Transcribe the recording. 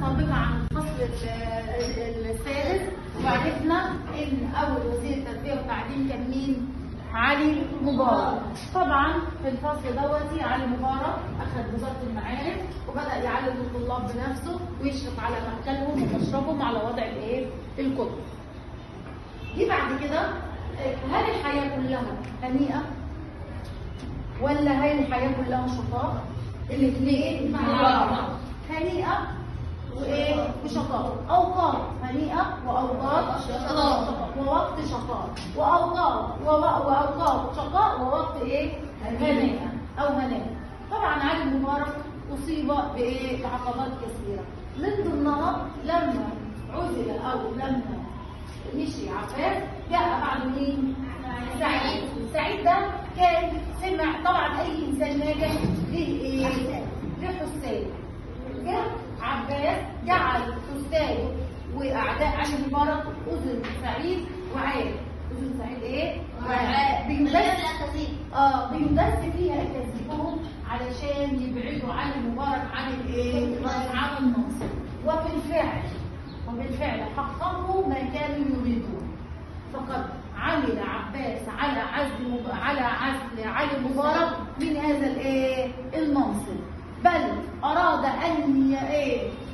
سابقة عن الفصل ال- ال- الثالث وعرفنا ان اول وزير تربية وتعليم كان مين؟ علي مبارك طبعا في الفصل دوتي علي مبارك اخذ وزاره المعارف وبدا يعلم الطلاب بنفسه ويشرف على مأكلهم ومشربهم على وضع الايه؟ الكتب. جه بعد كده آه، هل الحياه كلها هنيئه؟ ولا هل الحياه كلها شقاء؟ الاثنين مع بعض. هنيئه وايه؟ وشقاء. اوقات هنيئه واوقات شقاء ووقت شقاء واوقات وو- واوقات شقاء ووقت ايه؟ هنيئه او هناء. طبعا علي مبارك اصيب بايه؟ بعقبات كثيره. من ضمنها لما عزل او لما مشي عباس جاء بعد مين؟ سعيد سعيد ده كان سمع طبعا اي انسان ناجح ليه ايه؟ ليه حسين جه عباس جعل حسين واعداء علي مبارك اذن سعيد وعاد اذن سعيد ايه؟ وعاد بيدس اه بيدس فيها كذبهم علشان يبعدوا علي مبارك عن الايه؟ عن النصر وبالفعل وبالفعل حققوا ما كانوا يريدون فقد عمل عباس على عزل مب... على عزل علي مبارك من هذا الايه المنصب بل اراد ان ي- ايه